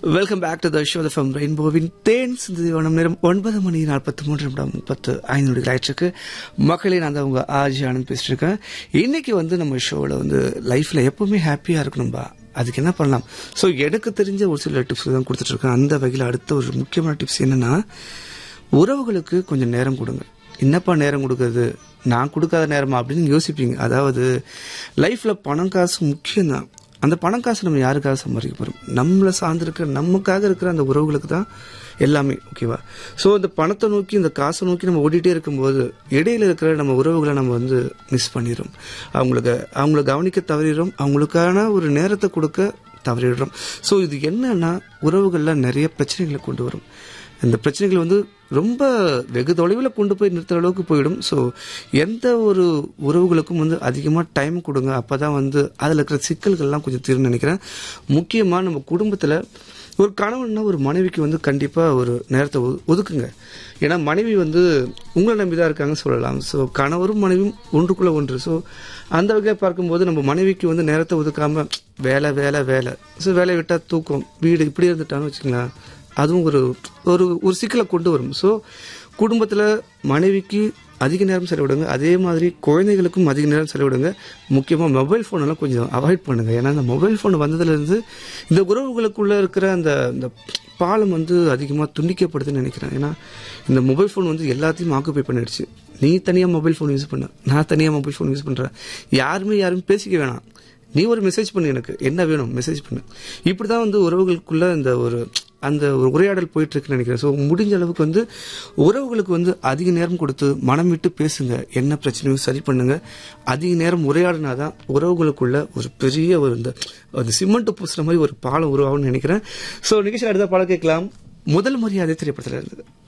welcome back to the show the from ரெயின்போவின் தேன் சிந்ததிவனம் நேரம் ஒன்பது மணி நாற்பத்தி மூன்று நிமிடம் முப்பத்து ஐந்து நொடிகள் ஆயிடுச்சிருக்கு மக்களே நான் தான் உங்க ஆஜி ஆனந்த் பேசிட்டு இருக்கேன் இன்னைக்கு வந்து நம்ம ஷோவில் வந்து லைஃப்ல எப்பவுமே ஹாப்பியா இருக்கணும்பா அதுக்கு என்ன பண்ணலாம் ஸோ எனக்கு தெரிஞ்ச ஒரு சில டிப்ஸ் தான் கொடுத்துட்டு இருக்கேன் அந்த வகையில் அடுத்த ஒரு முக்கியமான டிப்ஸ் என்னன்னா உறவுகளுக்கு கொஞ்சம் நேரம் கொடுங்க என்னப்பா நேரம் கொடுக்கறது நான் கொடுக்காத நேரமா அப்படின்னு யோசிப்பீங்க அதாவது லைஃப்ல பணம் காசு முக்கியம்தான் அந்த பணம் காசு நம்ம யாருக்காக சம்பாதிக்க போறோம் நம்மளை சார்ந்திருக்கிற நமக்காக இருக்கிற அந்த உறவுகளுக்கு தான் எல்லாமே ஓகேவா ஸோ இந்த பணத்தை நோக்கி இந்த காசை நோக்கி நம்ம ஓடிட்டே இருக்கும்போது இடையில இருக்கிற நம்ம உறவுகளை நம்ம வந்து மிஸ் பண்ணிடுறோம் அவங்களுக்கு அவங்கள கவனிக்க தவறிடுறோம் அவங்களுக்கான ஒரு நேரத்தை கொடுக்க தவறிடுறோம் ஸோ இது என்னன்னா உறவுகளில் நிறைய பிரச்சனைகளை கொண்டு வரும் இந்த பிரச்சனைகள் வந்து ரொம்ப வெகு தொலைவில் கொண்டு போய் நிறுத்துற அளவுக்கு போயிடும் ஸோ எந்த ஒரு உறவுகளுக்கும் வந்து அதிகமாக டைம் கொடுங்க அப்போ தான் வந்து அதில் இருக்கிற சிக்கல்கள்லாம் கொஞ்சம் தீர்னு நினைக்கிறேன் முக்கியமாக நம்ம குடும்பத்தில் ஒரு கணவன்னா ஒரு மனைவிக்கு வந்து கண்டிப்பாக ஒரு நேரத்தை ஒது- ஒதுக்குங்க ஏன்னா மனைவி வந்து உங்களை நம்பி தான் இருக்காங்கன்னு சொல்லலாம் ஸோ கணவரும் மனைவியும் ஒன்றுக்குள்ளே ஒன்று ஸோ அந்த வகையில் பார்க்கும்போது நம்ம மனைவிக்கு வந்து நேரத்தை ஒதுக்காம வேலை வேலை வேலை ஸோ வேலையை விட்டால் தூக்கம் வீடு இப்படி இருந்துட்டான்னு வச்சுங்களேன் அதுவும் ஒரு ஒரு ஒரு சிக்கலை கொண்டு வரும் ஸோ குடும்பத்தில் மனைவிக்கு அதிக நேரம் செலவிடுங்க அதே மாதிரி குழந்தைகளுக்கும் அதிக நேரம் செலவிடுங்க முக்கியமாக மொபைல் ஃபோனெல்லாம் கொஞ்சம் அவாய்ட் பண்ணுங்க ஏன்னா இந்த மொபைல் ஃபோன் வந்ததுலேருந்து இந்த உறவுகளுக்குள்ள இருக்கிற அந்த இந்த பாலம் வந்து அதிகமாக துண்டிக்கப்படுதுன்னு நினைக்கிறேன் ஏன்னா இந்த மொபைல் ஃபோன் வந்து எல்லாத்தையும் ஆக்குப்பை பண்ணிடுச்சு நீ தனியாக மொபைல் ஃபோன் யூஸ் பண்ண நான் தனியாக மொபைல் ஃபோன் யூஸ் பண்ணுறேன் யாருமே யாரும் பேசிக்க வேணாம் நீ ஒரு மெசேஜ் பண்ணு எனக்கு என்ன வேணும் மெசேஜ் பண்ணு இப்படி தான் வந்து உறவுகளுக்குள்ள அந்த ஒரு அந்த ஒரு உரையாடல் போயிட்டு இருக்குன்னு நினைக்கிறேன் ஸோ முடிஞ்ச அளவுக்கு வந்து உறவுகளுக்கு வந்து அதிக நேரம் கொடுத்து மனம் விட்டு பேசுங்க என்ன பிரச்சனையும் சரி பண்ணுங்க அதிக நேரம் உரையாடினாதான் உறவுகளுக்குள்ள ஒரு பெரிய ஒரு இந்த அந்த சிமெண்ட் பூசுற மாதிரி ஒரு பாலம் உருவாகும்னு நினைக்கிறேன் ஸோ நிகழ்ச்சி அடுத்த பாடம் கேட்கலாம் முதல் மரியாதை திரைப்படத்தில் இருந்தது